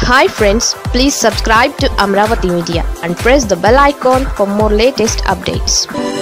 hi friends please subscribe to Amaravati media and press the bell icon for more latest updates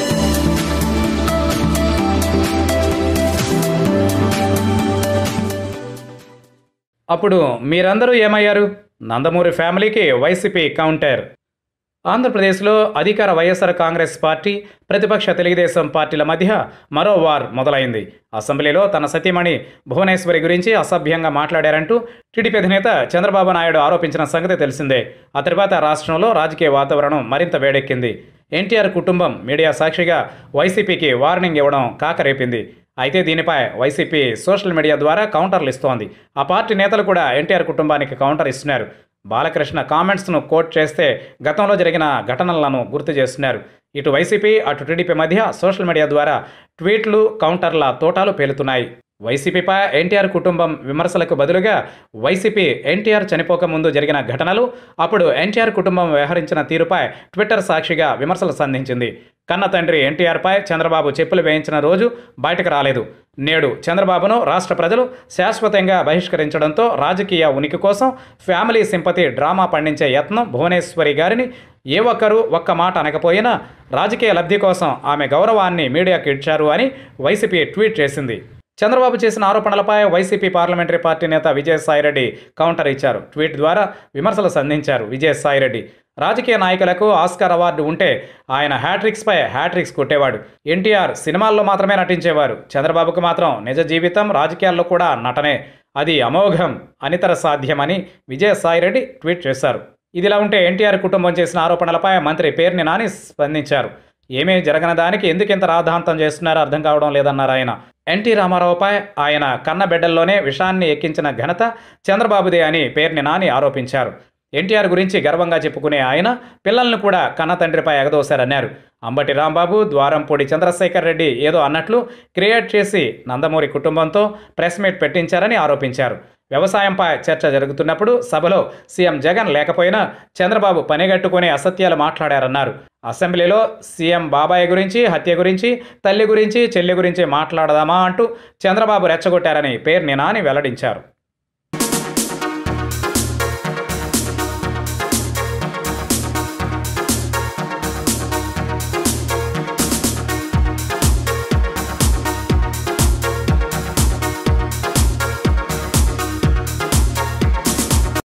అప్పుడు మీరందరూ ఏమయ్యారు నందమూరి ఫ్యామిలీకి YCP counter ఆంధ్రప్రదేశ్లో అధికార వైఎస్ఆర్ కాంగ్రెస్ పార్టీ ప్రతిపక్ష తెలుగుదేశం పార్టీల మధ్య మరో వార్ మొదలైంది అసెంబ్లీలో తన సతీమణి భువనేశ్వరి గురించి అసభ్యంగా మాట్లాడారంటూ టీడీపీ అధినేత చంద్రబాబు నాయుడు ఆరోపించిన సంగతి తెలిసిందే ఆ తర్వాత రాష్ట్రంలో రాజకీయ వాతావరణం మరింత వేడెక్కింది ఎన్టీఆర్ కుటుంబం మీడియా సాక్షిగా వైసీపీకి వార్నింగ్ ఇవ్వడం కాకరేపింది అయితే దీనిపై వైసీపీ సోషల్ మీడియా ద్వారా కౌంటర్లు ఇస్తోంది ఆ పార్టీ నేతలు కూడా ఎన్టీఆర్ కుటుంబానికి కౌంటర్ ఇస్తున్నారు బాలకృష్ణ కామెంట్స్ను కోట్ చేస్తే గతంలో జరిగిన ఘటనలను గుర్తు చేస్తున్నారు ఇటు వైసీపీ అటు టీడీపీ మధ్య సోషల్ మీడియా ద్వారా ట్వీట్లు కౌంటర్ల తోటాలు పేలుతున్నాయి వైసీపీపై ఎన్టీఆర్ కుటుంబం విమర్శలకు బదులుగా వైసీపీ ఎన్టీఆర్ చనిపోక ముందు జరిగిన ఘటనలు అప్పుడు ఎన్టీఆర్ కుటుంబం వ్యవహరించిన తీరుపై ట్విట్టర్ సాక్షిగా విమర్శలు సంధించింది కన్న తండ్రి ఎన్టీఆర్పై చంద్రబాబు చెప్పులు వేయించిన రోజు బయటకు రాలేదు నేడు చంద్రబాబును రాష్ట్ర ప్రజలు శాశ్వతంగా బహిష్కరించడంతో రాజకీయ ఉనికి కోసం ఫ్యామిలీ సింపతి డ్రామా పండించే యత్నం భువనేశ్వరి గారిని ఏ ఒక్కరూ ఒక్క మాట అనకపోయినా రాజకీయ లబ్ధి కోసం ఆమె గౌరవాన్ని మీడియాకి ఇచ్చారు అని వైసీపీ ట్వీట్ చేసింది చంద్రబాబు చేసిన ఆరోపణలపై వైసీపీ పార్లమెంటరీ పార్టీ నేత విజయసాయిరెడ్డి కౌంటర్ ఇచ్చారు ట్వీట్ ద్వారా విమర్శలు సంధించారు విజయసాయిరెడ్డి రాజకీయ నాయకులకు ఆస్కార్ అవార్డు ఉంటే ఆయన హ్యాట్రిక్స్పై హ్యాట్రిక్స్ కొట్టేవాడు ఎన్టీఆర్ సినిమాల్లో మాత్రమే నటించేవారు చంద్రబాబుకు మాత్రం నిజ జీవితం రాజకీయాల్లో కూడా నటనే అది అమోఘం అనితర సాధ్యమని విజయసాయిరెడ్డి ట్వీట్ చేశారు ఇదిలా ఉంటే ఎన్టీఆర్ కుటుంబం చేసిన ఆరోపణలపై మంత్రి పేర్ని నాని స్పందించారు ఏమీ జరగని దానికి ఎందుకు ఇంత రాద్ధాంతం చేస్తున్నారో అర్థం కావడం లేదన్నారు ఆయన ఎన్టీ రామారావుపై ఆయన కన్నబిడ్డల్లోనే విషాన్ని ఎక్కించిన ఘనత చంద్రబాబుదే అని పేర్ని నాని ఆరోపించారు ఎన్టీఆర్ గురించి గర్వంగా చెప్పుకునే ఆయన పిల్లలను కూడా కన్న తండ్రిపై ఎగదోశారన్నారు అంబటి రాంబాబు ద్వారంపూడి చంద్రశేఖర్ రెడ్డి ఏదో అన్నట్లు క్రియేట్ చేసి నందమూరి కుటుంబంతో ప్రెస్ మీట్ పెట్టించారని ఆరోపించారు వ్యవసాయంపై చర్చ జరుగుతున్నప్పుడు సభలో సీఎం జగన్ లేకపోయినా చంద్రబాబు పనిగట్టుకునే అసత్యాలు మాట్లాడారన్నారు అసెంబ్లీలో సీఎం బాబాయ్ గురించి హత్య గురించి తల్లి గురించి చెల్లి గురించి మాట్లాడదామా అంటూ చంద్రబాబు రెచ్చగొట్టారని పేర్ని నాని వెల్లడించారు